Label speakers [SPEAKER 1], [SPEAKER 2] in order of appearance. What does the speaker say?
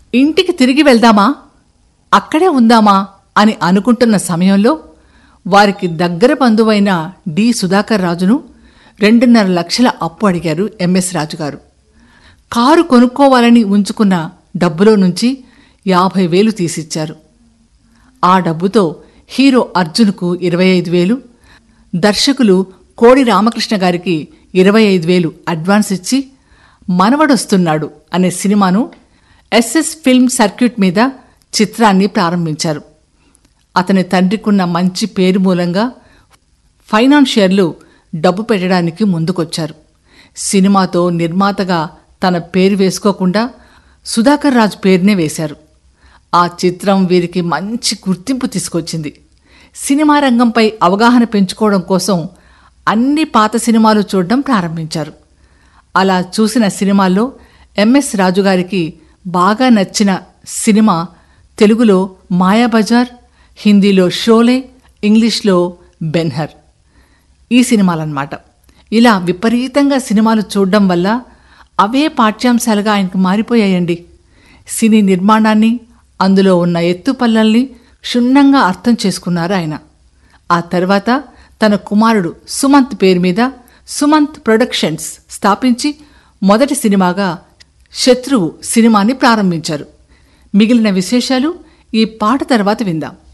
[SPEAKER 1] ఇంటికి తిరిగి వెళ్దామా అక్కడే ఉందామా అని అనుకుంటున్న సమయంలో వారికి దగ్గర బంధువైన డి సుధాకర్ రాజును రెండున్నర లక్షల అప్పు అడిగారు ఎంఎస్ రాజుగారు కారు కొనుక్కోవాలని ఉంచుకున్న డబ్బులో నుంచి యాభై వేలు తీసిచ్చారు ఆ డబ్బుతో హీరో అర్జున్కు ఇరవై ఐదు వేలు దర్శకులు కోడి రామకృష్ణ గారికి ఇరవై ఐదు వేలు అడ్వాన్స్ ఇచ్చి మనవడొస్తున్నాడు అనే సినిమాను ఎస్ఎస్ ఫిల్మ్ సర్క్యూట్ మీద చిత్రాన్ని ప్రారంభించారు అతని తండ్రికున్న మంచి పేరు మూలంగా ఫైనాన్షియర్లు డబ్బు పెట్టడానికి ముందుకొచ్చారు సినిమాతో నిర్మాతగా తన పేరు వేసుకోకుండా సుధాకర్ రాజు పేరునే వేశారు ఆ చిత్రం వీరికి మంచి గుర్తింపు తీసుకొచ్చింది సినిమా రంగంపై అవగాహన పెంచుకోవడం కోసం అన్ని పాత సినిమాలు చూడడం ప్రారంభించారు అలా చూసిన సినిమాల్లో ఎంఎస్ రాజుగారికి బాగా నచ్చిన సినిమా తెలుగులో మాయాబజార్ హిందీలో షోలే ఇంగ్లీష్లో బెన్హర్ ఈ సినిమాలన్నమాట ఇలా విపరీతంగా సినిమాలు చూడడం వల్ల అవే పాఠ్యాంశాలుగా ఆయనకు మారిపోయాయండి సినీ నిర్మాణాన్ని అందులో ఉన్న ఎత్తుపల్లల్ని క్షుణ్ణంగా అర్థం చేసుకున్నారు ఆయన ఆ తర్వాత తన కుమారుడు సుమంత్ పేరు మీద సుమంత్ ప్రొడక్షన్స్ స్థాపించి మొదటి సినిమాగా శత్రువు సినిమాని ప్రారంభించారు మిగిలిన విశేషాలు ఈ పాట తర్వాత విందాం